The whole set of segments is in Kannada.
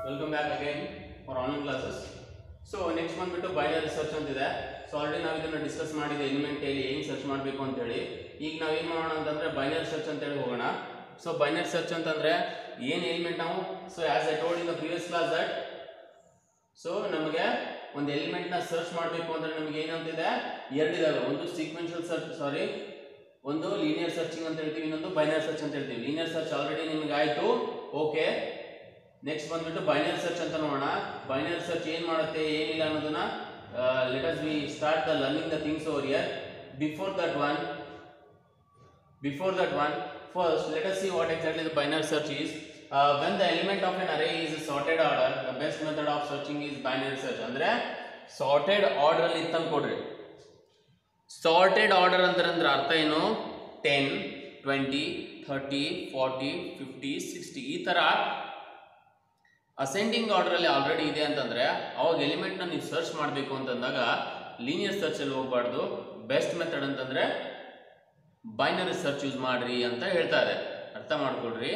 Welcome back again for online classes so next ಬಂದ್ಬಿಟ್ಟು ಬೈನರಿ ಸರ್ಚ್ ಅಂತಿದೆ ಸೊ ಆಲ್ರೆಡಿ ನಾವು ಇದನ್ನು ಡಿಸ್ಕಸ್ ಮಾಡಿದೆ ಎಲಿಮೆಂಟ್ ಹೇಳಿ ಹೆಂಗೆ ಸರ್ಚ್ ಮಾಡಬೇಕು ಅಂತೇಳಿ ಈಗ ನಾವು ಏನು ಮಾಡೋಣ ಅಂತಂದರೆ ಬೈನರಿ ಸರ್ಚ್ ಅಂತೇಳಿ ಹೋಗೋಣ ಸೊ ಬೈನರಿ ಸರ್ಚ್ ಅಂತಂದರೆ ಏನು ಎಲಿಮೆಂಟ್ ನಾವು so as I told in the previous class that so ನಮಗೆ ಒಂದು ಎಲಿಮೆಂಟ್ನ ಸರ್ಚ್ ಮಾಡಬೇಕು ಅಂದರೆ ನಮಗೆ ಏನಂತಿದೆ ಎರಡಿದಾವೆ ಒಂದು ಸೀಕ್ವೆನ್ಷಿಯಲ್ ಸರ್ಚ್ ಸಾರಿ ಒಂದು ಲೀನಿಯರ್ ಸರ್ಚಿಂಗ್ ಅಂತ ಹೇಳ್ತೀವಿ ಇನ್ನೊಂದು ಬೈನರ್ ಸರ್ಚ್ ಅಂತ ಹೇಳ್ತೀವಿ ಲೀನಿಯರ್ ಸರ್ಚ್ ಆಲ್ರೆಡಿ ನಿಮಗೆ ಆಯಿತು ಓಕೆ ನೆಕ್ಸ್ಟ್ ಬಂದ್ಬಿಟ್ಟು ಬೈನರ್ ಸರ್ಚ್ ಅಂತ ನೋಡೋಣ ಬೈನರ್ ಸರ್ಚ್ ಏನು ಮಾಡುತ್ತೆ ಏನಿಲ್ಲ ಅನ್ನೋದನ್ನ let us we start the learning the things over here before that one before that one first let us see what exactly the binary search is uh, when the element of an array is sorted order the best method of searching is binary search ಅಂದ್ರೆ sorted order ಅಲ್ಲಿ ಇತ್ತು ಅನ್ಕೊಡ್ರಿ ಸಾರ್ಟೆಡ್ ಆರ್ಡರ್ ಅಂದ್ರೆ ಅಂದ್ರೆ ಅರ್ಥ ಏನು ten twenty thirty forty fifty sixty ಈ ಥರ ಅಸೆಂಡಿಂಗ್ ಆರ್ಡರಲ್ಲಿ ಆಲ್ರೆಡಿ ಇದೆ ಅಂತಂದರೆ ಅವಾಗ ಎಲಿಮೆಂಟ್ನ ನೀವು ಸರ್ಚ್ ಮಾಡಬೇಕು ಅಂತಂದಾಗ ಲೀನಿಯರ್ ಸರ್ಚಲ್ಲಿ ಹೋಗಬಾರ್ದು ಬೆಸ್ಟ್ ಮೆಥಡ್ ಅಂತಂದರೆ ಬೈನರಿ ಸರ್ಚ್ ಯೂಸ್ ಮಾಡ್ರಿ ಅಂತ ಹೇಳ್ತಾ ಇದೆ ಅರ್ಥ ಮಾಡ್ಕೊಳ್ರಿ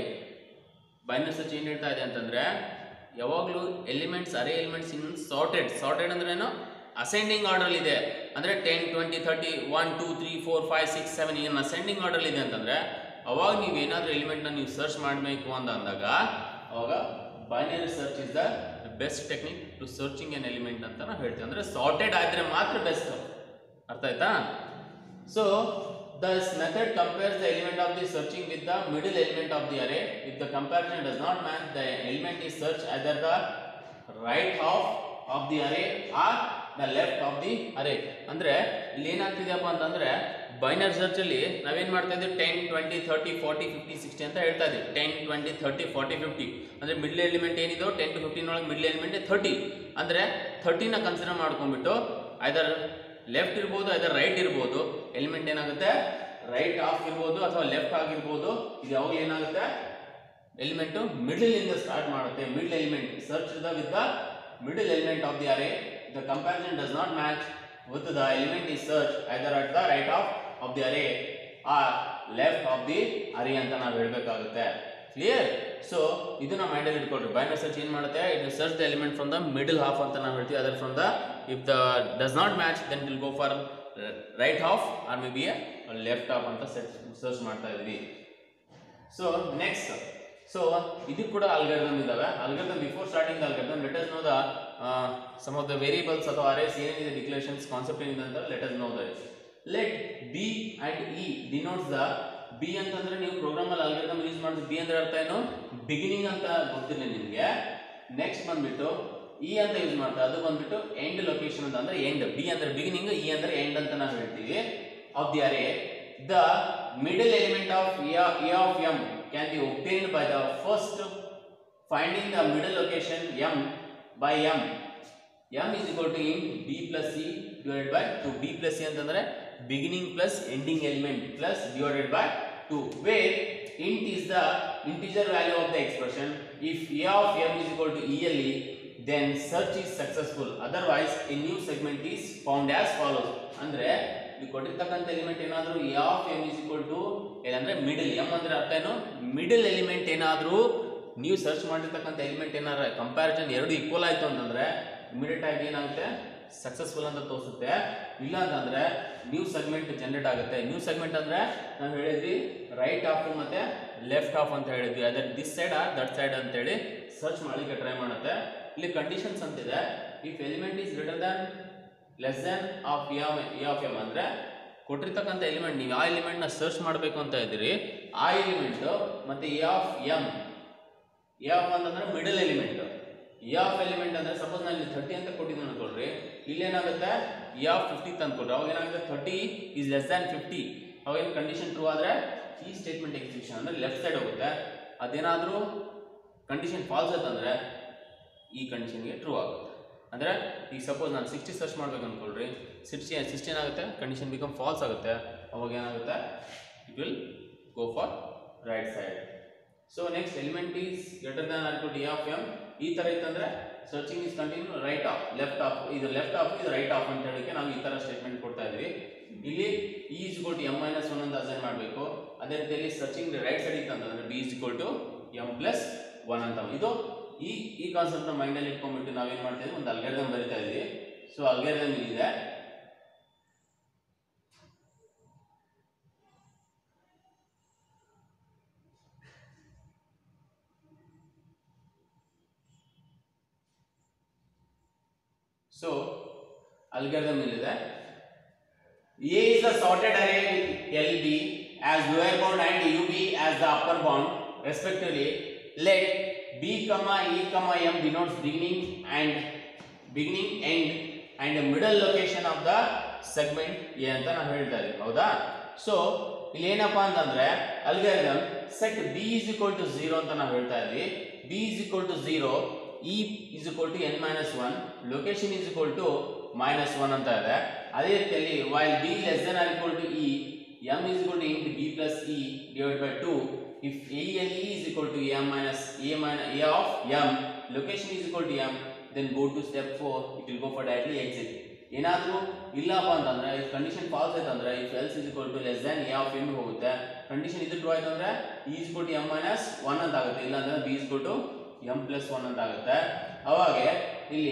ಬೈನರಿ ಸರ್ಚ್ ಏನು ಹೇಳ್ತಾ ಇದೆ ಅಂತಂದರೆ ಯಾವಾಗಲೂ ಎಲಿಮೆಂಟ್ಸ್ ಅರೆ ಎಲಿಮೆಂಟ್ಸ್ ಇನ್ ಸಾರ್ಟೆಡ್ ಸಾರ್ಟೆಡ್ ಅಂದ್ರೆ ಏನು ಅಸೆಂಡಿಂಗ್ ಆರ್ಡರ್ ಇದೆ ಅಂದರೆ ten twenty thirty one two three four five six seven ಏನು ಅಸೆಂಡಿಂಗ್ ಆರ್ಡರ್ ಇದೆ ಅಂತಂದರೆ ಅವಾಗ ನೀವು ಏನಾದರೂ ಎಲಿಮೆಂಟ್ನ ನೀವು ಸರ್ಚ್ ಮಾಡಬೇಕು ಅಂತ ಅಂದಾಗ ಅವಾಗ binary search is the best technique to searching an element ಅಂತ ನಾವು ಹೇಳ್ತೀವಿ ಅಂದರೆ ಸಾರ್ಟೆಡ್ ಆದರೆ ಮಾತ್ರ ಬೆಸ್ಟ್ ಅರ್ಥ ಆಯ್ತಾ so this method compares the element of the searching with the middle element of the array. If the comparison does not match, the element is searched either the right half of the array or the left of the array. ಅಂದ್ರೆ ಇಲ್ಲಿ ಏನಾಗ್ತಿದೆಯಪ್ಪ ಅಂತಂದ್ರೆ ಬೈನರ್ ಸರ್ಚ್ ಅಲ್ಲಿ ನಾವೇನ್ ಮಾಡ್ತಾ ಇದ್ದೀವಿ ten twenty thirty forty fifty sixty ಅಂತ ಹೇಳ್ತಾ ಇದ್ದೀವಿ ten twenty thirty forty fifty ಅಂದ್ರೆ ಮಿಡ್ಲ್ ಎಲಿಮೆಂಟ್ ಏನಿದೋ ಟೆನ್ ಟು ಫಿಫ್ಟೀನ್ ಒಳಗೆ ಮಿಡ್ಲ್ ಎಲಿಮೆಂಟ್ ಥರ್ಟಿ ಅಂದ್ರೆ ಥರ್ಟಿನ ಕನ್ಸಿಡರ್ ಮಾಡ್ಕೊಂಡ್ಬಿಟ್ಟು ಐದರ್ ಲೆಫ್ಟ್ ಇರ್ಬೋದು ಐದರ್ ರೈಟ್ ಇರ್ಬೋದು ಎಲಿಮೆಂಟ್ ಏನಾಗುತ್ತೆ ರೈಟ್ ಆಫ್ ಇರ್ಬೋದು ಅಥವಾ ಲೆಫ್ಟ್ ಆಗಿರ್ಬೋದು ಇದು ಯಾವಾಗ ಏನಾಗುತ್ತೆ ಎಲಿಮೆಂಟು ಮಿಡಲ್ ಇಂದ ಸ್ಟಾರ್ಟ್ ಮಾಡುತ್ತೆ middle element search the with the middle element of the array the comparison does not match with the element is search either at the right of of the array or left of the array ಅಂತ ನಾವು ಹೇಳಬೇಕಾಗುತ್ತೆ ಕ್ಲಿಯರ್ ಸೊ ಇದನ್ನ ಮೈಂಡಲ್ಲಿ ಇಟ್ಕೊಳ್ರಿ ಬೈನರ್ ಸರ್ಚ್ ಏನು ಮಾಡುತ್ತೆ it search the element from the middle half ಅಂತ ನಾವು ಹೇಳ್ತೀವಿ other from the if the does not match then will go for right half or may be a left half ಅಂತ ಸರ್ಚ್ ಮಾಡ್ತಾ ಇದ್ವಿ ಸೊ ನೆಕ್ಸ್ಟ್ ಸೊ ಇದಕ್ಕೆ ಕೂಡ ಅಲ್ಗರಿದಮ್ ಇದಾವೆ algorithm before starting algorithm let us know the some of the variables ಅಥವಾ ಅರೇಸ್ ಏನಿದೆ ಡಿಕ್ಲೇಷನ್ಸ್ ಕಾನ್ಸೆಪ್ಟ್ ಏನಿದೆ ಅಂತ let us know that let B and E denotes the B ಅಂತಂದ್ರೆ ನೀವು ಪ್ರೋಗ್ರಾಮ್ ಅಲ್ಲಿ ಅಲ್ಗರಿದಮ್ ಯೂಸ್ ಮಾಡಿದ್ರೆ ಬಿ ಅಂದ್ರೆ ಅರ್ಥ ಏನು ಬಿಗಿನಿಂಗ್ ಅಂತ ಗೊತ್ತಿಲ್ಲ ನಿಮಗೆ ನೆಕ್ಸ್ಟ್ ಬಂದ್ಬಿಟ್ಟು ಇ ಅಂತ ಯೂಸ್ ಮಾಡ್ತಾರೆ ಅದು ಬಂದ್ಬಿಟ್ಟು ಎಂಡ್ ಲೊಕೇಶನ್ ಅಂತ ಅಂದ್ರೆ ಎಂಡ್ ಬಿ ಅಂದ್ರೆ ಬಿಗಿನಿಂಗ್ ಇ ಅಂದ್ರೆ ಎಂಡ್ ಅಂತ ನಾವು ಹೇಳ್ತೀವಿ of the array the middle element of A of M can be obtained by the first finding the middle location M by M M is equal to in B plus C divided by two B plus C ಅಂತಂದ್ರೆ beginning plus ending element plus divided by two where int is the integer value of the expression if A of M is equal to E ಅಲ್ಲಿ then search is successful otherwise a new segment is found as follows ಅಂದ್ರೆ ಇಲ್ಲಿ ಕೊಟ್ಟಿರ್ತಕ್ಕಂಥ ಎಲಿಮೆಂಟ್ ಏನಾದರೂ A of M is equal to ಏನಂದ್ರೆ ಮಿಡಲ್ ಎಂ ಅಂದ್ರೆ ಅರ್ಥ ಏನು ಮಿಡಲ್ ಎಲಿಮೆಂಟ್ ಏನಾದರೂ ನೀವು ಸರ್ಚ್ ಮಾಡಿರ್ತಕ್ಕಂಥ ಎಲಿಮೆಂಟ್ ಏನಾರ ಕಂಪ್ಯಾರಿಸನ್ ಎರಡು ಈಕ್ವಲ್ ಆಯಿತು ಅಂತಂದ್ರೆ ಇಮಿಡಿಯೇಟ್ ಆಗಿ ಏನಾಗುತ್ತೆ ಸಕ್ಸಸ್ಫುಲ್ ಅಂತ ತೋರಿಸುತ್ತೆ ಇಲ್ಲ ಅಂತಂದ್ರೆ ನ್ಯೂ ಸೆಗ್ಮೆಂಟ್ ಜನರೇಟ್ ಆಗುತ್ತೆ ನ್ಯೂ ಸೆಗ್ಮೆಂಟ್ ಅಂದ್ರೆ ನಾವು ಹೇಳಿದ್ವಿ ರೈಟ್ ಆಫ್ ಮತ್ತೆ ಲೆಫ್ಟ್ ಆಫ್ ಅಂತ ಹೇಳಿದ್ವಿ ಅದೇ this side or that side ಅಂತೇಳಿ ಸರ್ಚ್ ಮಾಡಲಿಕ್ಕೆ ಟ್ರೈ ಮಾಡುತ್ತೆ ಇಲ್ಲಿ ಕಂಡೀಷನ್ಸ್ ಅಂತಿದೆ if element is greater than less then of A of M ಅಂದರೆ ಕೊಟ್ಟಿರ್ತಕ್ಕಂಥ ಎಲಿಮೆಂಟ್ ನೀವು ಆ ಎಲಿಮೆಂಟ್ನ ಸರ್ಚ್ ಮಾಡಬೇಕು ಅಂತ ಇದ್ದೀರಿ ಆ ಎಲಿಮೆಂಟು ಮತ್ತು A of M A of ಅಂತಂದ್ರೆ middle element A of element ಅಂದರೆ ಸಪೋಸ್ ನಾನು ಇಲ್ಲಿ ಥರ್ಟಿ ಅಂತ ಕೊಟ್ಟಿದ್ದೀನಿ ಅನ್ಕೊಳ್ರಿ ಇಲ್ಲೇನಾಗುತ್ತೆ ಎ ಆಫ್ ಫಿಫ್ಟಿ ಅಂತ ಅನ್ಕೊಳ್ರಿ ಅವಾಗ ಏನಾಗುತ್ತೆ thirty is less than fifty ಅವಾಗೇನು ಕಂಡೀಷನ್ ಟ್ರೂ ಆದರೆ ಈ ಸ್ಟೇಟ್ಮೆಂಟ್ ಎಕ್ಸಿಕ್ಯೂಷನ್ ಅಂದರೆ ಲೆಫ್ಟ್ ಸೈಡ್ ಹೋಗುತ್ತೆ ಅದೇನಾದರೂ ಕಂಡೀಷನ್ ಫಾಲ್ಸ್ ಅಂತಂದರೆ ಈ ಕಂಡೀಷನ್ಗೆ ಟ್ರೂ ಆಗುತ್ತೆ ಅಂದರೆ ಈಗ ಸಪೋಸ್ ನಾನು ಸಿಕ್ಸ್ಟಿ ಸರ್ಚ್ ಮಾಡ್ಬೇಕು ಅನ್ಕೊಳ್ರಿ ಸಿಕ್ಸ್ಟಿ ಸಿಕ್ಸ್ಟಿ ಏನಾಗುತ್ತೆ ಕಂಡೀಷನ್ ಬಿಕಮ್ ಫಾಲ್ಸ್ ಆಗುತ್ತೆ ಅವಾಗ ಏನಾಗುತ್ತೆ it will go for right side so next element is greater than or to D of M ಈ ಥರ ಇತ್ತಂದರೆ searching is continue right of left of ಇದು ಲೆಫ್ಟ್ ಆಫ್ ಇದು ರೈಟ್ ಆಫ್ ಅಂತ ಹೇಳಕ್ಕೆ ನಾವು ಈ ಥರ ಸ್ಟೇಟ್ಮೆಂಟ್ ಕೊಡ್ತಾ ಇದ್ವಿ ಇಲ್ಲಿ E is equal to M minus one ಅಂತ ಅಸೈನ್ ಮಾಡಬೇಕು ಅದೇ ರೀತಿಯಲ್ಲಿ ಸರ್ಚಿಂಗ್ ರೈಟ್ ಸೈಡ್ ಇತ್ತು ಅಂತಂದ್ರೆ B is equal to M plus one ಅಂತ ಇದು ಈ ಈ ಕಾನ್ಸೆಪ್ಟ್ನ ಮೈಂಡಲ್ಲಿ ಇಟ್ಕೊಂಡ್ಬಿಟ್ಟು ನಾವೇನು ಮಾಡ್ತಾ ಇದ್ವಿ ಒಂದು ಅಲ್ಗಾರಿದಮ್ ಬರಿತಾ ಇದ್ವಿ ಸೊ ಅಲ್ಗಾರಿದಮ್ ಇಲ್ಲಿದೆ ಸೊ ಅಲ್ಗಾರಿದಮ್ ಇಲ್ಲಿದೆ A is the sorted array with LB as lower bound and UB as the upper bound respectively. Let B, comma E, comma M denotes beginning and beginning end and the middle location of the segment A ಅಂತ ನಾವು ಹೇಳ್ತಾ ಇದೀವಿ ಹೌದಾ ಸೊ ಇಲ್ಲಿ ಏನಪ್ಪಾ ಅಂತಂದ್ರೆ algorithm set B is equal to zero ಅಂತ ನಾವು ಹೇಳ್ತಾ ಇದ್ವಿ B is equal to zero E is equal to N minus one location is equal to minus one ಅಂತ ಇದೆ ಅದೇ ರೀತಿಯಲ್ಲಿ while B less than or equal to E M is equal to int B plus E divide by two if A L E is equal to M minus A minus A of M location is equal to M then go to step four it will go for directly exit ಏನಾದರೂ ಇಲ್ಲಪ್ಪ ಅಂತಂದ್ರೆ ಇಫ್ ಕಂಡೀಷನ್ ಫಾಲ್ಸ್ ಆಯ್ತಂದ್ರೆ if else is equal to less than A of M ಹೋಗುತ್ತೆ ಕಂಡೀಷನ್ ಇದು ಟ್ರೂ ಆಯ್ತಂದ್ರೆ E is to M minus one ಅಂತ ಆಗುತ್ತೆ ಇಲ್ಲ ಅಂದ್ರೆ B is to M plus one ಅಂತ ಆಗುತ್ತೆ ಅವಾಗೆ ಇಲ್ಲಿ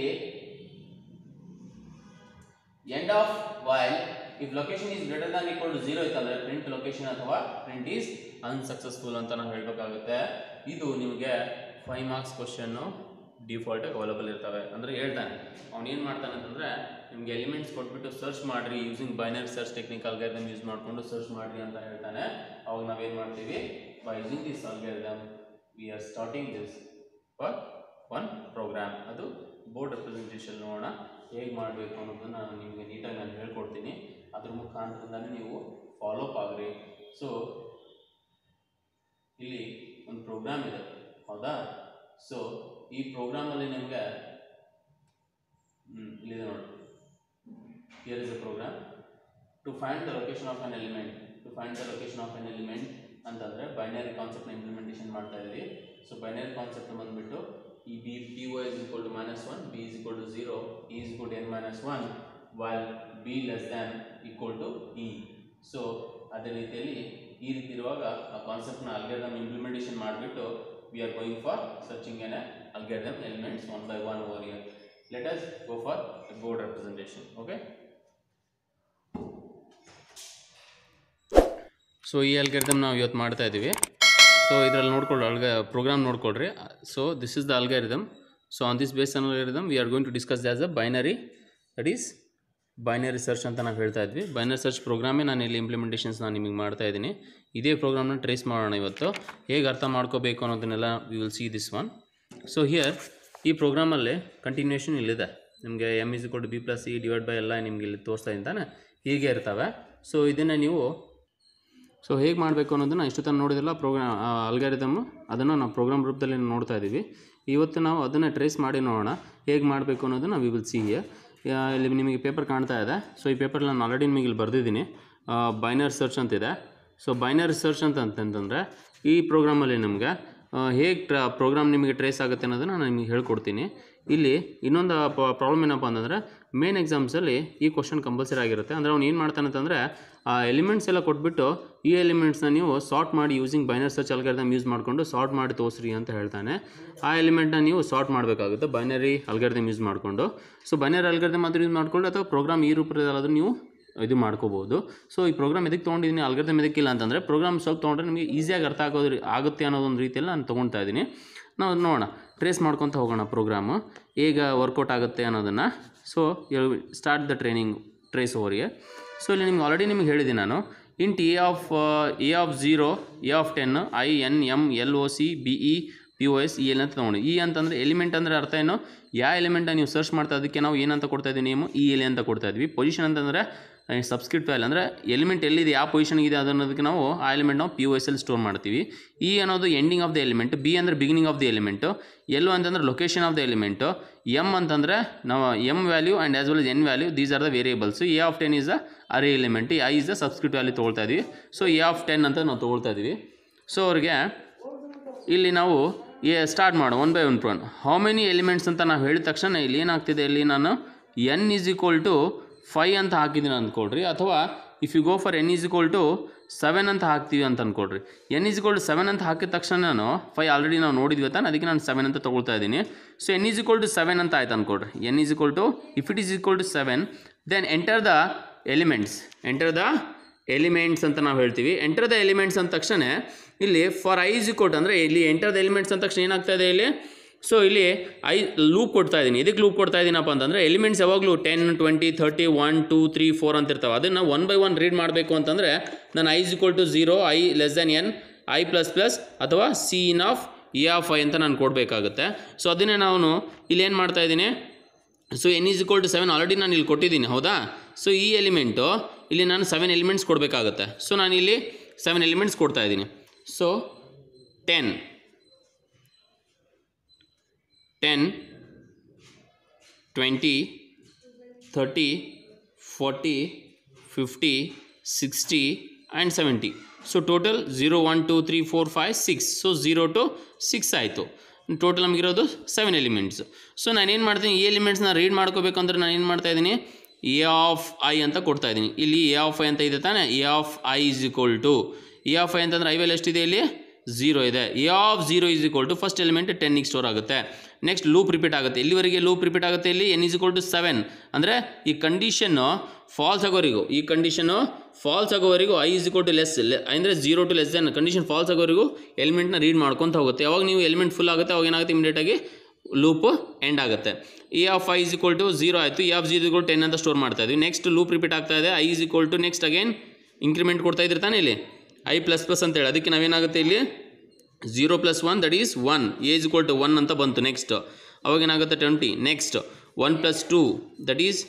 end of while if location is greater than equal to zero ಇತ್ತಂದ್ರೆ ಪ್ರಿಂಟ್ ಲೊಕೇಶನ್ ಅಥವಾ ಪ್ರಿಂಟ್ ಈಸ್ ಅನ್ಸಕ್ಸಸ್ಫುಲ್ ಅಂತ ನಾವು ಹೇಳ್ಬೇಕಾಗುತ್ತೆ ಇದು ನಿಮಗೆ five marks question default available ಇರ್ತವೆ ಅಂದರೆ ಹೇಳ್ತಾನೆ ಅವ್ನು ಏನು ಮಾಡ್ತಾನೆ ಅಂತಂದರೆ ನಿಮಗೆ ಎಲಿಮೆಂಟ್ಸ್ ಕೊಟ್ಬಿಟ್ಟು ಸರ್ಚ್ ಮಾಡಿರಿ using binary search technique algorithm use ಮಾಡಿಕೊಂಡು ಸರ್ಚ್ ಮಾಡಿರಿ ಅಂತ ಹೇಳ್ತಾನೆ ಅವಾಗ ನಾವೇನು ಮಾಡ್ತೀವಿ by using this algorithm we are starting this for one program ಅದು ಬೋರ್ಡ್ ರೆಪ್ರೆಸೆಂಟೇಷನ್ ನೋಡೋಣ ಹೇಗೆ ಮಾಡಬೇಕು ಅನ್ನೋದನ್ನು ನಾನು ನಿಮಗೆ ನೀಟಾಗಿ ನಾನು ಹೇಳ್ಕೊಡ್ತೀನಿ ಅದ್ರ ಮುಖಾಂತರದಿಂದಲೇ ನೀವು ಫಾಲೋ ಅಪ್ ಆಗ್ರಿ ಸೊ ಇಲ್ಲಿ ಒಂದು ಪ್ರೋಗ್ರಾಮ್ ಇದೆ ಹೌದಾ ಸೊ ಈ ಪ್ರೋಗ್ರಾಮಲ್ಲಿ ನಿಮಗೆ ಹ್ಮ್, ಇಲ್ಲಿದೆ ನೋಡಿ here is a program to find the location of an element to find the location of an element ಅಂತಂದರೆ ಬೈನರಿ ಕಾನ್ಸೆಪ್ಟ್ನ ಇಂಪ್ಲಿಮೆಂಟೇಷನ್ ಮಾಡ್ತಾ ಇದ್ವಿ ಸೊ ಬೈನರಿ ಕಾನ್ಸೆಪ್ಟ್ ಬಂದ್ಬಿಟ್ಟು ಈ B P O is equal to minus one B is equal to zero E is equal to N minus one while B less than equal to E so ಅದೇ ರೀತಿಯಲ್ಲಿ ಈ ರೀತಿ ಇರುವಾಗ ಆ ಕಾನ್ಸೆಪ್ಟ್ನ ಅಲ್ಗಾರಿದಮ್ ಇಂಪ್ಲಿಮೆಂಟೇಷನ್ ಮಾಡಿಬಿಟ್ಟು we are going for searching an algorithm elements one by one over here let us go for board representation okay so ಈ ಅಲ್ಗಾರಿದಮ್ ನಾವು ಇವತ್ತು ಮಾಡ್ತಾ ಇದ್ದೀವಿ ಸೊ ಇದರಲ್ಲಿ ನೋಡ್ಕೊಳ್ಳಿ ಅಲ್ಗ ಪ್ರೋಗ್ರಾಮ್ ನೋಡ್ಕೊಳ್ರಿ so this is the algorithm so on this base algorithm we are going to discuss as a binary that is binary search ಅಂತ ನಾವು ಹೇಳ್ತಾ ಇದ್ವಿ ಬೈನರಿ ಸರ್ಚ್ ಪ್ರೋಗ್ರಾಮೇ ನಾನು ಇಲ್ಲಿ ಇಂಪ್ಲಿಮೆಂಟೇಷನ್ಸ್ ನಾನು ನಿಮಗೆ ಮಾಡ್ತಾ ಇದ್ದೀನಿ ಇದೇ ಪ್ರೋಗ್ರಾಮ್ನ ಟ್ರೇಸ್ ಮಾಡೋಣ ಇವತ್ತು ಹೇಗೆ ಅರ್ಥ ಮಾಡ್ಕೋಬೇಕು ಅನ್ನೋದನ್ನೆಲ್ಲ we will see this one so here ಈ ಪ್ರೋಗ್ರಾಮಲ್ಲಿ ಕಂಟಿನ್ಯೂಷನ್ ಇಲ್ಲಿದೆ ನಿಮಗೆ ಎಮ್ ಇಸ್ ಕೊಟ್ಟು B plus E divide by ಎಲ್ಲ ನಿಮ್ಗೆ ಇಲ್ಲಿ ತೋರಿಸ್ತಾ ಇದ್ದಾನೆ ಹೀಗೆ ಇರ್ತವೆ ಸೊ ಇದನ್ನು ನೀವು ಸೊ ಹೇಗೆ ಮಾಡಬೇಕು ಅನ್ನೋದನ್ನು ಇಷ್ಟು ತನಕ ನೋಡಿದಿಲ್ಲ ಪ್ರೋಗ್ರಾಮ್ ಅಲ್ಗಾರಿದಮ್ ಅದನ್ನು ನಾವು ಪ್ರೋಗ್ರಾಮ್ ರೂಪದಲ್ಲಿ ನೋಡ್ತಾ ಇದ್ದೀವಿ ಇವತ್ತು ನಾವು ಅದನ್ನು ಟ್ರೇಸ್ ಮಾಡಿ ನೋಡೋಣ ಹೇಗೆ ಮಾಡಬೇಕು ಅನ್ನೋದನ್ನು ವಿ ವಿಲ್ ಸಿ ಇಲ್ಲಿ ನಿಮಗೆ ಪೇಪರ್ ಕಾಣ್ತಾ ಇದೆ ಸೊ ಈ ಪೇಪರ್ ನಾನು ಆಲ್ರೆಡಿ ನಿಮಗೆ ಇಲ್ಲಿ ಬರೆದಿದ್ದೀನಿ ಬೈನರ್ ಸರ್ಚ್ ಅಂತಿದೆ ಸೊ ಬೈನರ್ ಸರ್ಚ್ ಅಂತ ಅಂತಂತಂದರೆ ಈ ಪ್ರೋಗ್ರಾಮಲ್ಲಿ ನಮಗೆ ಹೇಗೆ ಟ್ರ ಪ್ರೋಗ್ರಾಮ್ ನಿಮಗೆ ಟ್ರೇಸ್ ಆಗುತ್ತೆ ಅನ್ನೋದನ್ನು ನಾನು ನಿಮಗೆ ಹೇಳ್ಕೊಡ್ತೀನಿ ಇಲ್ಲಿ ಇನ್ನೊಂದು ಪ್ರಾಬ್ಲಮ್ ಏನಪ್ಪ ಅಂತಂದರೆ ಮೇನ್ ಎಕ್ಸಾಮ್ಸಲ್ಲಿ ಈ ಕ್ವಶನ್ ಕಂಪಲ್ಸರಿ ಆಗಿರುತ್ತೆ ಅಂದರೆ ಅವ್ನು ಏನು ಮಾಡ್ತಾನೆ ಅಂತಂದರೆ ಆ ಎಲಿಮೆಂಟ್ಸ್ ಎಲ್ಲ ಕೊಟ್ಬಿಟ್ಟು ಈ ಎಲಿಮೆಂಟ್ಸ್ನ ನೀವು ಸಾರ್ಟ್ ಮಾಡಿ using binary search algorithm use ಮಾಡಿಕೊಂಡು ಸಾರ್ಟ್ ಮಾಡಿ ತೋರಿಸ್ರಿ ಅಂತ ಹೇಳ್ತಾನೆ ಆ ಎಲಿಮೆಂಟ್ನ ನೀವು ಸಾರ್ಟ್ ಮಾಡಬೇಕಾಗುತ್ತೆ ಬೈನರಿ ಅಲ್ಗಾರಿದಮ್ ಯೂಸ್ ಮಾಡಿಕೊಂಡು ಸೊ ಬೈನರಿ ಅಲ್ಗಾರಿದಮ್ ಆದರೂ ಯೂಸ್ ಮಾಡಿಕೊಂಡು ಅಥವಾ ಪ್ರೋಗ್ರಾಮ್ ಈ ರೂಪದಲ್ಲಾದರೂ ನೀವು ಇದು ಮಾಡ್ಕೋಬೋದು ಸೊ ಈ ಪ್ರೋಗ್ರಾಮ್ ಎದಕ್ಕೆ ತೊಗೊಂಡಿದ್ದೀನಿ ಅಲ್ಗಾರಿದಮ್ ಎದಕ್ಕಿಲ್ಲ ಅಂತಂದರೆ ಪ್ರೋಗ್ರಾಮ್ ಸ್ವಲ್ಪ ತೊಗೊಂಡ್ರೆ ನಿಮಗೆ ಈಸಿಯಾಗಿ ಅರ್ಥ ಆಗೋದು ಆಗುತ್ತೆ ಅನ್ನೋದೊಂದು ರೀತಿಯಲ್ಲಿ ನಾನು ತೊಗೊಳ್ತಾ ಇದ್ದೀನಿ ನಾವು ನೋಡೋಣ ಟ್ರೇಸ್ ಮಾಡ್ಕೊತ ಹೋಗೋಣ ಪ್ರೋಗ್ರಾಮು ಹೇಗೆ ವರ್ಕೌಟ್ ಆಗುತ್ತೆ ಅನ್ನೋದನ್ನು so start the training trace ಓವರಿಗೆ ಸೊ ಇಲ್ಲಿ ನಿಮ್ಗೆ ಆಲ್ರೆಡಿ ನಿಮಗೆ ಹೇಳಿದ್ದೀನಿ ನಾನು int A of A of zero A of ten I N M L O C B E P O S E L ಅಂತ ತೊಗೊಂಡು ಇ ಅಂತಂದರೆ ಎಲಿಮೆಂಟ್ ಅಂದರೆ ಅರ್ಥ ಏನು ಯಾವ ಎಲಿಮೆಂಟ ನೀವು ಸರ್ಚ್ ಮಾಡ್ತಾ ಅದಕ್ಕೆ ನಾವು ಏನಂತ ಕೊಡ್ತಾ ಇದ್ದೀವಿ ನೇಮು ಇ ಎಲ್ ಅಂತ ಕೊಡ್ತಾ ಇದ್ವಿ ಪೊಸಿಷನ್ ಅಂತಂದರೆ ಸಬ್ಸ್ಕ್ರಿಪ್ಟ್ ಫೈಲ್ ಅಂದರೆ ಎಲಿಮೆಂಟ್ ಎಲ್ಲಿದೆ ಯಾವ ಪೊಸಿಷನ್ಗಿದೆ ಅದನ್ನೋದಕ್ಕೆ ನಾವು ಆ ಎಲಿಮೆಂಟ್ ನಾವು P O S L store ಮಾಡ್ತೀವಿ ಇ ಅನ್ನೋದು ending of the element B ಅಂದರೆ beginning of the element L ಅಂತಂದ್ರೆ location of the element M ಅಂತಂದರೆ ನಾವು M value and as well S N value these are the variables A of ten is a array element I is the subscript value ತೊಗೊಳ್ತಾ ಇದ್ವಿ ಸೊ ಎ ಆಫ್ ಟೆನ್ ಅಂತ ನಾವು ತೊಗೊಳ್ತಾ ಇದ್ವಿ ಸೊ ಅವ್ರಿಗೆ ಇಲ್ಲಿ ನಾವು ಎ ಸ್ಟಾರ್ಟ್ ಮಾಡೋ one by one from how many elements ಅಂತ ನಾವು ಹೇಳಿದ ತಕ್ಷಣ ಇಲ್ಲಿ ಏನಾಗ್ತಿದೆ ಇಲ್ಲಿ ನಾನು N is equal to five ಅಂತ ಹಾಕಿದ್ದೀನಿ ಅಂದ್ಕೊಳ್ರಿ ಅಥವಾ if you go for N is equal to seven ಅಂತ ಹಾಕ್ತೀವಿ ಅಂತ ಅನ್ಕೊಡ್ರಿ N is equal to seven ಅಂತ ಹಾಕಿದ ತಕ್ಷಣ ನಾನು ಫೈ ಆಲ್ರೆಡಿ ನಾವು ನೋಡಿದ್ವಿ ತಾನೆ ಅದಕ್ಕೆ ನಾನು ಸೆವೆನ್ ಅಂತ ತೊಗೊಳ್ತಾ ಇದ್ದೀನಿ so N is equal to seven ಅಂತ ಆಯ್ತು ಅನ್ಕೊಡ್ರಿ N is equal to if it is equal to seven then enter the elements enter the elements ಅಂತ ನಾವು ಹೇಳ್ತೀವಿ ಎಂಟರ್ ದ ಎಲಿಮೆಂಟ್ಸ್ ಅಂದ ತಕ್ಷಣ ಇಲ್ಲಿ ಫಾರ್ ಐ ಇಸ್ ಇಕ್ವಲ್ ಅಂದರೆ ಇಲ್ಲಿ ಎಂಟರ್ ದ ಎಲಿಮೆಂಟ್ಸ್ ಅಂದ ತಕ್ಷಣ ಏನಾಗ್ತಾ ಇದೆ ಇಲ್ಲಿ ಸೊ ಇಲ್ಲಿ ಐ ಲೂಪ್ ಕೊಡ್ತಾ ಇದ್ದೀನಿ ಇದಕ್ಕೆ ಲೂಪ್ ಕೊಡ್ತಾ ಇದ್ದೀನಪ್ಪ ಅಂತಂದರೆ ಎಲಿಮೆಂಟ್ಸ್ ಯಾವಾಗಲೂ ten twenty thirty one two three four ಅಂತ ಇರ್ತಾವೆ ಅದನ್ನು ಒನ್ ಬೈ ಒನ್ ರೀಡ್ ಮಾಡಬೇಕು ಅಂತಂದರೆ ನಾನು I is equal to zero I less than N I plus plus ಅಥವಾ cin of E of I ಅಂತ ನಾನು ಕೊಡಬೇಕಾಗುತ್ತೆ ಸೊ ಅದನ್ನೇ ನಾನು ಇಲ್ಲಿ ಏನು ಮಾಡ್ತಾ ಇದ್ದೀನಿ so N is equal to seven already ನಾನು ಇಲ್ಲಿ ಕೊಟ್ಟಿದ್ದೀನಿ ಹೌದಾ ಸೊ ಈ ಎಲಿಮೆಂಟು ಇಲ್ಲಿ ನಾನು ಸೆವೆನ್ ಎಲಿಮೆಂಟ್ಸ್ ಕೊಡಬೇಕಾಗುತ್ತೆ ಸೊ ನಾನು ಇಲ್ಲಿ ಸೆವೆನ್ ಎಲಿಮೆಂಟ್ಸ್ ಕೊಡ್ತಾ ಇದ್ದೀನಿ so ten ten twenty thirty forty fifty sixty and seventy so total zero one two three four five six so zero to six ಆಯಿತು ಟೋಟಲ್ ನಮಗಿರೋದು ಸೆವೆನ್ ಎಲಿಮೆಂಟ್ಸ್ ಸೊ ನಾನೇನು ಮಾಡ್ತೀನಿ ಈ ಎಲಿಮೆಂಟ್ಸ್ನ ರೀಡ್ ಮಾಡ್ಕೋಬೇಕಂದ್ರೆ ನಾನು ಏನು ಮಾಡ್ತಾ ಇದ್ದೀನಿ ಎ ಆಫ್ ಐ ಅಂತ ಕೊಡ್ತಾ ಇದ್ದೀನಿ ಇಲ್ಲಿ ಎ ಆಫ್ ಐ ಅಂತ ಇದೆ ತಾನೆ A of I is equal to A of I ಅಂತಂದ್ರೆ ಐ ವೆಲ್ ಎಷ್ಟಿದೆ ಇಲ್ಲಿ ಝೀರೋ ಇದೆ A of zero is equal to first element ಟೆನ್ನಿಗೆ ಸ್ಟೋರ್ ಆಗುತ್ತೆ ನೆಕ್ಸ್ಟ್ ಲೂಪ್ ರಿಪೀಟ್ ಆಗುತ್ತೆ ಎಲ್ಲಿವರೆಗೆ ಲೂಪ್ ರಿಪೀಟ್ ಆಗುತ್ತೆ ಇಲ್ಲಿ N is equal to seven ಅಂದರೆ ಈ ಕಂಡೀಷನ್ನು ಫಾಲ್ಸ್ ಆಗೋವರೆಗೂ ಈ ಕಂಡೀಷನ್ನು ಫಾಲ್ಸ್ ಆಗೋವರೆಗೂ I is equal to less ಅಂದರೆ zero to less than condition false ಆಗೋವರೆಗೂ ಎಲಿಮೆಂಟ್ನ ರೀಡ್ ಮಾಡ್ಕೊತ ಹೋಗುತ್ತೆ ಯಾವಾಗ ನೀವು ಎಲಿಮೆಂಟ್ ಫುಲ್ ಆಗುತ್ತೆ ಅವಾಗ ಏನಾಗುತ್ತೆ ಇಮಿಡಿಯೇಟಾಗಿ ಲೂಪ್ ಎಂಡ್ ಆಗುತ್ತೆ A of I is equal to zero ಆಯಿತು A of zero equal ten ಅಂತ ಸ್ಟೋರ್ ಮಾಡ್ತಾ ಇದ್ವಿ ನೆಕ್ಸ್ಟ್ ಲೂಪ್ ರಿಪೀಟ್ ಆಗ್ತಾ ಇದೆ I is equal to next again increment ಕೊಡ್ತಾ ಇದ್ರಿ ತಾನೇ ಇಲ್ಲಿ ಐ ಪ್ಲಸ್ ಪ್ಲಸ್ ಅಂತೇಳಿ ಅದಕ್ಕೆ ನಾವೇನಾಗುತ್ತೆ ಇಲ್ಲಿ zero plus one that is one age equal to one ಅಂತ ಬಂತು ನೆಕ್ಸ್ಟ್ ಅವಾಗ ಏನಾಗುತ್ತೆ twenty next one plus two that is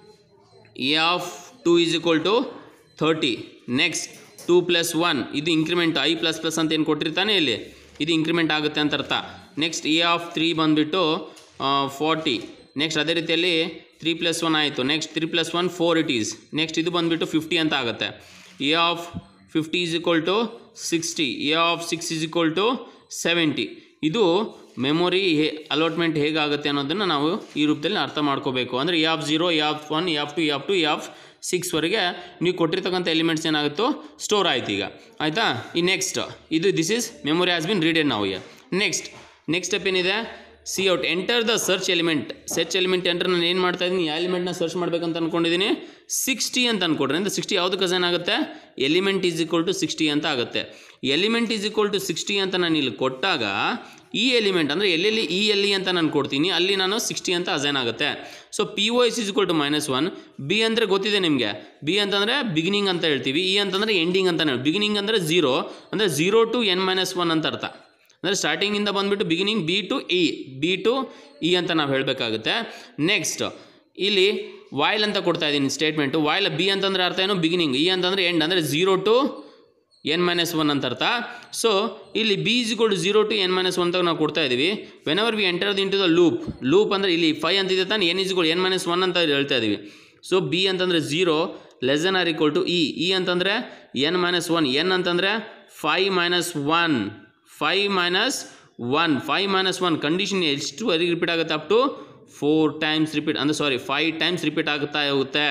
A of two is equal to thirty next two plus one ಇದು ಇಂಕ್ರಿಮೆಂಟ್ ಐ ಪ್ಲಸ್ ಪ್ಲಸ್ ಅಂತ ಏನು ಕೊಟ್ಟಿರ್ತಾನೆ ಇಲ್ಲಿ ಇದು ಇಂಕ್ರಿಮೆಂಟ್ ಆಗುತ್ತೆ ಅಂತ ಅರ್ಥ ನೆಕ್ಸ್ಟ್ ಎ ಆಫ್ ತ್ರೀ ಬಂದುಬಿಟ್ಟು ಫಾರ್ಟಿ ನೆಕ್ಸ್ಟ್ ಅದೇ ರೀತಿಯಲ್ಲಿ ತ್ರೀ ಪ್ಲಸ್ ಒನ್ ಆಯಿತು next three plus one four it is next ಇದು ಬಂದುಬಿಟ್ಟು ಫಿಫ್ಟಿ ಅಂತ ಆಗುತ್ತೆ A of fifty is equal to sixty A of six is equal to seventy ಇದು ಮೆಮೊರಿ ಹೇ ಅಲಾಟ್ಮೆಂಟ್ ಹೇಗಾಗುತ್ತೆ ಅನ್ನೋದನ್ನು ನಾವು ಈ ರೂಪದಲ್ಲಿ ಅರ್ಥ ಮಾಡ್ಕೋಬೇಕು ಅಂದರೆ A of zero A of one A of two A of two A of ಸಿಕ್ಸ್ವರೆಗೆ ನೀವು ಕೊಟ್ಟಿರ್ತಕ್ಕಂಥ ಎಲಿಮೆಂಟ್ಸ್ ಏನಾಗುತ್ತೋ ಸ್ಟೋರ್ ಆಯ್ತು ಈಗ ಆಯಿತಾ ಈ ನೆಕ್ಸ್ಟ್ ಇದು this is memory has been readed ನಾವು ಇಯರ್ ನೆಕ್ಸ್ಟ್ ನೆಕ್ಸ್ಟ್ ಸ್ಟೆಪ್ ಏನಿದೆ cout enter the search element search element enter ನಾನು ಏನು ಮಾಡ್ತಾ ಇದ್ದೀನಿ ಯಾವ ಎಲಿಮೆಂಟ್ನ ಸರ್ಚ್ ಮಾಡ್ಬೇಕಂತ ಅನ್ಕೊಂಡಿದ್ದೀನಿ ಸಿಕ್ಸ್ಟಿ ಅಂತ ಅನ್ಕೊಡ್ರಿ ಅಂದರೆ ಸಿಕ್ಸ್ಟಿ ಯಾವುದಕ್ಕೆ ಅಸೈನ್ ಆಗುತ್ತೆ element is equal to sixty ಅಂತ ಆಗುತ್ತೆ element is equal to sixty ಅಂತ ನಾನು ಇಲ್ಲಿ ಕೊಟ್ಟಾಗ ಈ ಎಲಿಮೆಂಟ್ ಅಂದರೆ ಎಲ್ಲೆಲ್ಲಿ ಈ ಎಲ್ಲಿ ಅಂತ ನಾನು ಕೊಡ್ತೀನಿ ಅಲ್ಲಿ ನಾನು ಸಿಕ್ಸ್ಟಿ ಅಂತ ಅಸೈನ್ ಆಗುತ್ತೆ so P O S is equal to minus one B ಅಂದರೆ ಗೊತ್ತಿದೆ ನಿಮಗೆ ಬಿ ಅಂತಂದರೆ ಬಿಗಿನಿಂಗ್ ಅಂತ ಹೇಳ್ತೀವಿ ಇ ಅಂತಂದರೆ ಎಂಡಿಂಗ್ ಅಂತ ಬಿಗಿನಿಂಗ್ ಅಂದರೆ ಝೀರೋ ಅಂದರೆ zero to N minus one ಅಂತ ಅರ್ಥ ಅಂದರೆ ಸ್ಟಾರ್ಟಿಂಗಿಂದ ಬಂದುಬಿಟ್ಟು beginning B to E B to E ಅಂತ ನಾವು ಹೇಳಬೇಕಾಗುತ್ತೆ ನೆಕ್ಸ್ಟ್ ಇಲ್ಲಿ ವಾಯ್ಲ್ ಅಂತ ಕೊಡ್ತಾ ಇದ್ದೀನಿ ಸ್ಟೇಟ್ಮೆಂಟು ವಾಯ್ಲ್ ಬಿ ಅಂತಂದರೆ ಅರ್ಥ ಏನು ಬಿಗಿನಿಂಗ್ ಇ ಅಂತಂದರೆ ಎಂಡ್ ಅಂದರೆ zero to N minus one ಅಂತ ಅರ್ಥ ಸೊ ಇಲ್ಲಿ B is equal to zero to N minus one ಅಂತ ನಾವು ಕೊಡ್ತಾ ಇದ್ದೀವಿ whenever we enter the into the loop loop ಅಂದರೆ ಇಲ್ಲಿ ಫೈ ಅಂತಿದೆ ತಾನೆ N is equal N minus one ಅಂತ ಹೇಳ್ತಾ ಇದ್ದೀವಿ ಸೊ ಬಿ ಅಂತಂದರೆ zero less than or equal to E E ಅಂತಂದರೆ ಎನ್ ಮೈನಸ್ ಒನ್ ಎನ್ ಅಂತಂದರೆ five minus one five minus one five minus one condition ಎಷ್ಟು ವರೆಗೆ ರಿಪೀಟ್ ಆಗುತ್ತೆ up to four times repeat ಅಂದರೆ ಸಾರಿ ಫೈವ್ ಟೈಮ್ಸ್ ರಿಪೀಟ್ ಆಗುತ್ತಾ ಹೋಗುತ್ತೆ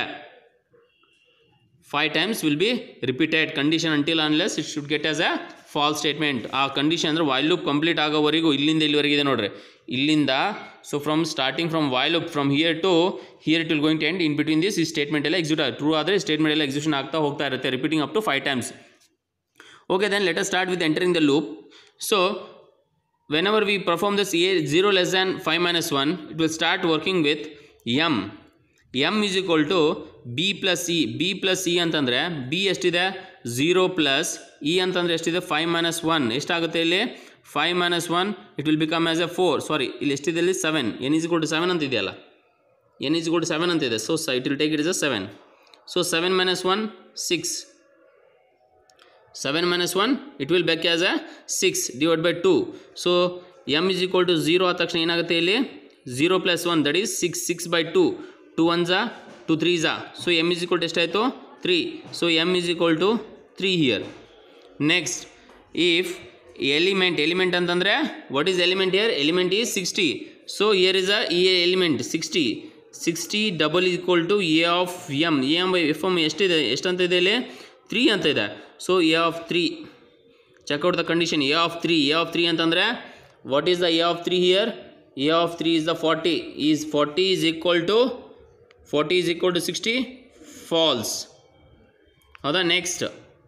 five times will be repeated condition until unless it should get as a false statement ಆ ಕಂಡೀಷನ್ ಅಂದರೆ ವಾಯ್ಲ್ ಲೂಪ್ ಕಂಪ್ಲೀಟ್ ಆಗೋವರೆಗೂ ಇಲ್ಲಿಂದ ಇಲ್ಲಿವರೆಗೆ ಇದೆ ನೋಡ್ರಿ ಇಲ್ಲಿಂದ so from starting from while loop from here to here it will going to end in between this ಈ ಸ್ಟೇಟ್ಮೆಂಟ್ ಎಲ್ಲ ಎಕ್ಸಿಕ್ಯೂಟ್ ಟ್ರೂ ಆದರೆ ಸ್ಟೇಟ್ಮೆಂಟ್ ಎಲ್ಲ ಎಕ್ಸಿಕ್ಯೂಷನ್ ಆಗ್ತಾ ಹೋಗ್ತಾ ಇರುತ್ತೆ repeating up to five times okay then let us start with entering the loop so whenever we perform this a 0 less than 5 minus 1 it will start working with m m is equal to b plus e b plus e ಅಂತಂದರೆ b ಎಷ್ಟಿದೆ ಝೀರೋ ಪ್ಲಸ್ ಇ ಅಂತಂದರೆ ಎಷ್ಟಿದೆ ಫೈವ್ ಮೈನಸ್ ಒನ್ ಎಷ್ಟಾಗುತ್ತೆ ಇಲ್ಲಿ five minus one it will become as A four sorry ಇಲ್ಲಿ ಎಷ್ಟಿದೆ ಇಲ್ಲಿ seven N is to seven ಅಂತ ಇದೆಯಲ್ಲ ಎನ್ ಇಸ್ ಟು ಸೆವೆನ್ ಅಂತ ಇದೆ so it will take it is a seven so seven minus one six seven minus one it will become as a six divide by two so M is equal to zero ಆದ ತಕ್ಷಣ ಏನಾಗುತ್ತೆ ಇಲ್ಲಿ zero plus one that is six six by two two one ಝಾ ಟು ತ್ರೀ ಝಾ so M is equal to ಎಷ್ಟಾಯಿತು three so M is equal to three here next if element element ಅಂತಂದರೆ what is element here element is sixty so here is a E element sixty sixty double equal to A of M A M by F M ಎಷ್ಟಿದೆ ಎಷ್ಟಂತ ಇದೆ ಇಲ್ಲಿ ತ್ರೀ ಅಂತ ಇದೆ so A of three check out the condition A of three A of three ಅಂತಂದರೆ what is the A of three here A of three is the forty is forty is equal to forty is equal to sixty false ಹೌದಾ next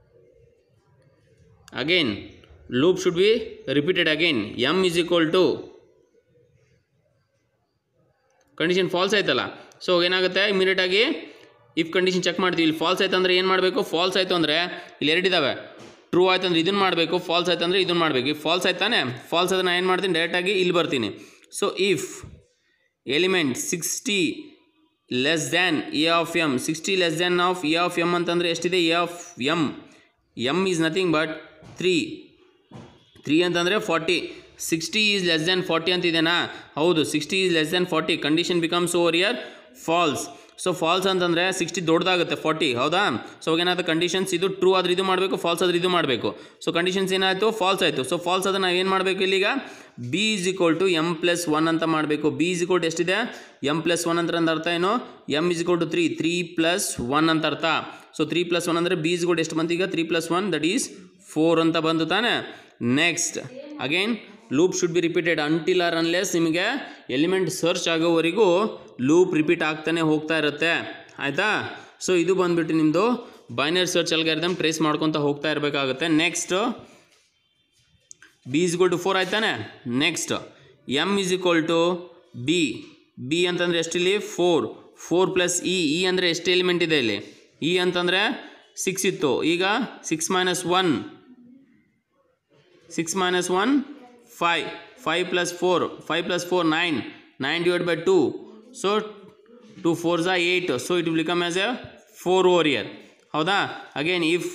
again loop should be repeated again M is equal to condition false ಆಯ್ತಲ್ಲ ಸೊ ಏನಾಗುತ್ತೆ ಇಮಿಡಿಯೇಟಾಗಿ ಇಫ್ ಕಂಡೀಷನ್ ಚೆಕ್ ಮಾಡ್ತೀವಿ ಇಲ್ಲಿ ಫಾಲ್ಸ್ ಆಯ್ತು ಅಂದರೆ ಏನು ಮಾಡಬೇಕು ಫಾಲ್ಸ್ ಆಯಿತು ಅಂದರೆ ಇಲ್ಲಿ ಎರಡಿದ್ದಾವೆ ಟ್ರೂ ಆಯ್ತು ಅಂದರೆ ಇದನ್ನು ಮಾಡಬೇಕು ಫಾಲ್ಸ್ ಆಯ್ತು ಅಂದರೆ ಇದನ್ನು ಮಾಡಬೇಕು ಈಗ ಫಾಲ್ಸ್ ಆಯ್ತಾನೆ ಫಾಲ್ಸ್ ಅದನ್ನು ಏನು ಮಾಡ್ತೀನಿ ಡೈರೆಕ್ಟಾಗಿ ಇಲ್ಲಿ ಬರ್ತೀನಿ so if element sixty less than A of M sixty less than of A of M ಅಂತಂದರೆ ಎಷ್ಟಿದೆ A of M M is nothing but three three ಅಂತಂದರೆ forty sixty is less than forty ಅಂತಿದೆನಾ ಹೌದು sixty is less than forty condition becomes over here false so false ಅಂತಂದರೆ ಸಿಕ್ಸ್ಟಿ ದೊಡ್ಡದಾಗುತ್ತೆ ಫಾರ್ಟಿ ಹೌದಾ ಸೊ ಏನಾಯ್ತು ಕಂಡೀಷನ್ಸ್ ಇದು ಟ್ರೂ ಆದ್ರೆ ಇದು ಮಾಡಬೇಕು ಫಾಲ್ಸ್ ಆದ್ರೆ ಇದು ಮಾಡಬೇಕು ಸೊ ಕಂಡೀಷನ್ಸ್ ಏನಾಯಿತು ಫಾಲ್ಸ್ ಆಯಿತು ಸೊ ಫಾಲ್ಸ್ ಅದನ್ನು ನಾವು ಏನು ಮಾಡಬೇಕು ಇಲ್ಲಿಗ B is equal to M plus one ಅಂತ ಮಾಡಬೇಕು ಬಿ ಇಸ್ ಈಕ್ವಲ್ ಟು ಎಷ್ಟಿದೆ ಎಮ್ ಪ್ಲಸ್ ಒನ್ ಅಂತ ಅಂದ್ ಅರ್ಥ ಏನು M is equal to three three plus one ಅಂತ ಅರ್ಥ ಸೊ ತ್ರೀ ಪ್ಲಸ್ ಒನ್ ಅಂದರೆ ಬಿ ಇಸ್ ಈಕ್ವಲ್ ಎಷ್ಟು ಬಂತು ಈಗ three plus one that is four ಅಂತ ಬಂತು ತಾನೆ next again loop should be repeated until R unless ನಿಮಗೆ ಎಲಿಮೆಂಟ್ ಸರ್ಚ್ ಆಗೋವರೆಗೂ ಲೂಪ್ ರಿಪೀಟ್ ಆಗ್ತಾನೆ ಹೋಗ್ತಾ ಇರುತ್ತೆ ಆಯಿತಾ ಸೊ ಇದು ಬಂದ್ಬಿಟ್ಟು ನಿಮ್ಮದು ಬೈನರಿ ಸರ್ಚ್ ಅಲ್ಗಾರಿದಮ್ ಟ್ರೇಸ್ ಮಾಡ್ಕೊತ ಹೋಗ್ತಾ ಇರಬೇಕಾಗುತ್ತೆ next B is equal to four ಆಯ್ತಾನೆ next M is equal to B B ಅಂತಂದರೆ ಎಷ್ಟಿಲ್ಲಿ four four plus E E ಅಂದರೆ ಎಷ್ಟು ಎಲಿಮೆಂಟ್ ಇದೆ ಇಲ್ಲಿ ಇ ಅಂತಂದರೆ ಸಿಕ್ಸ್ ಇತ್ತು ಈಗ six minus one six minus one five five plus four five plus four nine nine divide by two so to four ಝಾ eight so it will become as A four over here ಹೌದಾ again if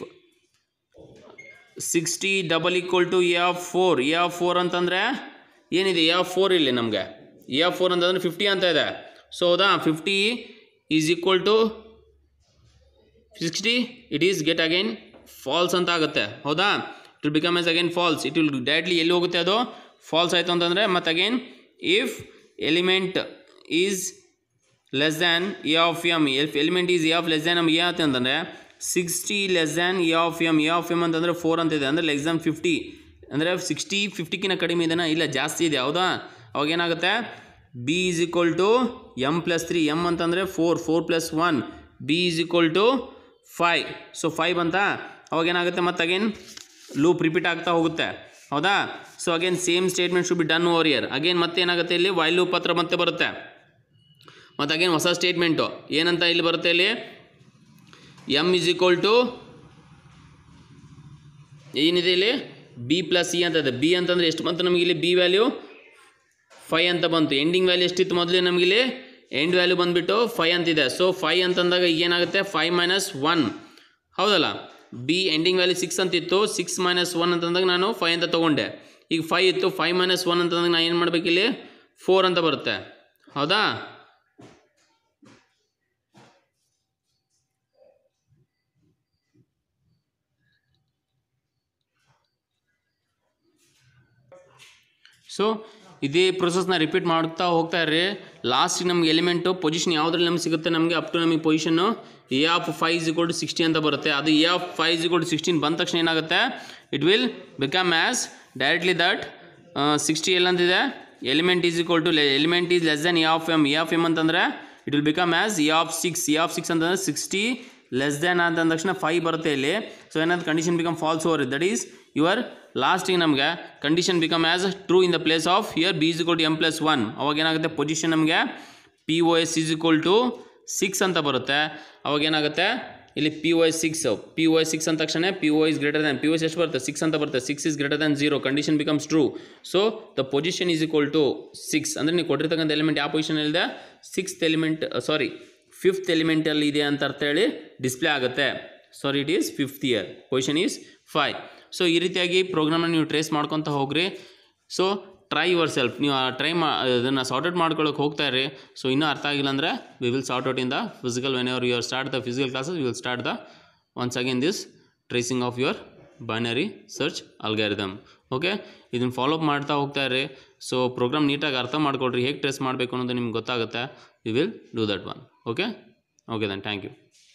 sixty double equal to A of four A of four ಅಂತಂದರೆ ಏನಿದೆ ಎ ಆಫ್ ಫೋರ್ ಇಲ್ಲಿ ನಮಗೆ ಎ ಆಫ್ ಫೋರ್ ಅಂತಂದರೆ ಫಿಫ್ಟಿ ಅಂತ ಇದೆ ಸೊ ಹೌದಾ fifty is equal to sixty it is get again false ಅಂತ ಆಗುತ್ತೆ ಹೌದಾ it will become as again false it will directly ಎಲ್ಲಿ ಹೋಗುತ್ತೆ ಅದು ಫಾಲ್ಸ್ ಆಯಿತು ಅಂತಂದರೆ ಮತ್ತು again if element is less than A of M if element is A of less than M A ಆಯ್ತು ಅಂತಂದರೆ sixty less than A of M A of M ಅಂತಂದರೆ ಫೋರ್ ಅಂತ ಇದೆ ಅಂದರೆ ಲೆಸ್ ದ್ಯಾನ್ ಫಿಫ್ಟಿ ಅಂದರೆ ಸಿಕ್ಸ್ಟಿ ಫಿಫ್ಟಿಗಿನ ಕಡಿಮೆ ಇದೆನಾ ಇಲ್ಲ ಜಾಸ್ತಿ ಇದೆ ಹೌದಾ ಅವಾಗ ಏನಾಗುತ್ತೆ B is equal to M plus three M ಅಂತಂದರೆ four four plus one B is equal to five so five ಅಂತ ಅವಾಗ ಏನಾಗುತ್ತೆ ಮತ್ತೆ ಅಗೇನ್ ಲೂಪ್ ರಿಪೀಟ್ ಆಗ್ತಾ ಹೋಗುತ್ತೆ ಹೌದಾ so again same statement should be done over here again ಮತ್ತೆ ಏನಾಗುತ್ತೆ ಇಲ್ಲಿ ವೈಲ್ ಲೂಪ್ ಹತ್ರ ಮತ್ತೆ ಬರುತ್ತೆ ಮತ್ತು ಅಗೇನ್ ಹೊಸ ಸ್ಟೇಟ್ಮೆಂಟು ಏನಂತ ಇಲ್ಲಿ ಬರುತ್ತೆ ಇಲ್ಲಿ ಎಮ್ ಇಸ್ ಈಕ್ವಲ್ ಟು ಏನಿದೆ ಇಲ್ಲಿ ಬಿ ಪ್ಲಸ್ ಇ ಅಂತ ಇದೆ ಬಿ ಅಂತಂದರೆ ಎಷ್ಟು ಬಂತು ನಮಗೆ ಇಲ್ಲಿ ಬಿ ವ್ಯಾಲ್ಯೂ ಫೈ ಅಂತ ಬಂತು ಎಂಡಿಂಗ್ ವ್ಯಾಲ್ಯೂ ಎಷ್ಟಿತ್ತು ಮೊದಲು ನಮಗಿಲ್ಲಿ ಎಂಡ್ ವ್ಯಾಲ್ಯೂ ಬಂದುಬಿಟ್ಟು ಫೈ ಅಂತಿದೆ ಸೊ ಫೈ ಅಂತಂದಾಗ ಏನಾಗುತ್ತೆ ಫೈ ಮೈನಸ್ ಒನ್ ಹೌದಲ್ಲ ಬಿ ಎಂಡಿಂಗ್ ವ್ಯಾಲ್ಯೂ ಸಿಕ್ಸ್ ಅಂತಿತ್ತು ಸಿಕ್ಸ್ ಮೈನಸ್ ಒನ್ ಅಂತಂದಾಗ ನಾನು ಫೈ ಅಂತ ತೊಗೊಂಡೆ ಈಗ ಫೈ ಇತ್ತು ಫೈ ಮೈನಸ್ ಒನ್ ಅಂತಂದಾಗ ನಾನು ಏನು ಮಾಡಬೇಕು ಇಲ್ಲಿ ಫೋರ್ ಅಂತ ಬರುತ್ತೆ ಹೌದಾ ಸೊ ಇದೇ ಪ್ರೊಸೆಸ್ನ ರಿಪೀಟ್ ಮಾಡ್ತಾ ಹೋಗ್ತಾ ಇರ್ರಿ ಲಾಸ್ಟಿಗೆ ನಮ್ಗೆ ಎಲಿಮೆಂಟು ಪೊಸಿಷನ್ ಯಾವುದ್ರಲ್ಲಿ ನಮ್ಗೆ ಸಿಗುತ್ತೆ ನಮಗೆ ಅಪ್ ಟು ನಮಗೆ position A of five is equal to sixty ಅಂತ ಬರುತ್ತೆ ಅದು A of five is equal to sixteen ಬಂದ ತಕ್ಷಣ ಏನಾಗುತ್ತೆ it will become as directly that sixty ಎಲ್ಲಂತಿದೆ element is equal to element is less than A of M A of M ಅಂತಂದರೆ it will become as A of six A of six ಅಂತಂದರೆ ಸಿಕ್ಸ್ಟಿ ಲೆಸ್ ದ್ಯಾನ್ ಅಂತ ಅಂದ ತಕ್ಷಣ ಫೈವ್ ಬರುತ್ತೆ ಇಲ್ಲಿ ಸೊ ಏನಾದ್ರು condition become false over that is your ಲಾಸ್ಟಿಗೆ ನಮಗೆ condition become as true in the place of here B is equal to M plus one ಅವಾಗ ಏನಾಗುತ್ತೆ ಪೊಸಿಷನ್ ನಮಗೆ P O S is equal to six ಅಂತ ಬರುತ್ತೆ ಅವಾಗ ಏನಾಗುತ್ತೆ ಇಲ್ಲಿ P O S six P O S six ಅಂದ ತಕ್ಷಣ P O is greater than P O S ಎಷ್ಟು ಬರುತ್ತೆ ಸಿಕ್ಸ್ ಅಂತ ಬರುತ್ತೆ six is greater than zero condition becomes true so the position is equal to six ಅಂದರೆ ನೀವು ಕೊಟ್ಟಿರ್ತಕ್ಕಂಥ ಎಲಿಮೆಂಟ್ ಯಾವ ಪೊಸಿಷನಲ್ಲಿದೆ ಸಿಕ್ಸ್ತ್ ಎಲಿಮೆಂಟ್ ಸಾರಿ ಫಿಫ್ತ್ ಎಲಿಮೆಂಟಲ್ಲಿ ಇದೆ ಅಂತ ಅರ್ಥ ಹೇಳಿ ಡಿಸ್ಪ್ಲೇ ಆಗುತ್ತೆ sorry it is fifth here position is five so ಈ ರೀತಿಯಾಗಿ ಪ್ರೋಗ್ರಾಮ್ನ ನೀವು ಟ್ರೇಸ್ ಮಾಡ್ಕೊತ ಹೋಗ್ರಿ ಸೊ ಟ್ರೈ ಯುವರ್ ಸೆಲ್ಫ್ ನೀವು ಟ್ರೈ ಮಾ ಅದನ್ನು ಸಾರ್ಟ್ ಔಟ್ ಮಾಡ್ಕೊಳ್ಳೋಕೆ ಹೋಗ್ತಾ ಇರಿ ಸೊ ಇನ್ನೂ ಅರ್ಥ ಆಗಿಲ್ಲ ಅಂದರೆ we will sort out in the physical whenever your start the physical classes we will start the once again this tracing of your binary search algorithm okay ಇದನ್ನು ಫಾಲೋಅಪ್ ಮಾಡ್ತಾ ಹೋಗ್ತಾ ಇರಿ ಸೊ ಪ್ರೋಗ್ರಾಮ್ ನೀಟಾಗಿ ಅರ್ಥ ಮಾಡ್ಕೊಳ್ರಿ ಹೇಗೆ ಟ್ರೇಸ್ ಮಾಡಬೇಕು ಅನ್ನೋದು ನಿಮ್ಗೆ ಗೊತ್ತಾಗುತ್ತೆ you will do that one okay okay then thank you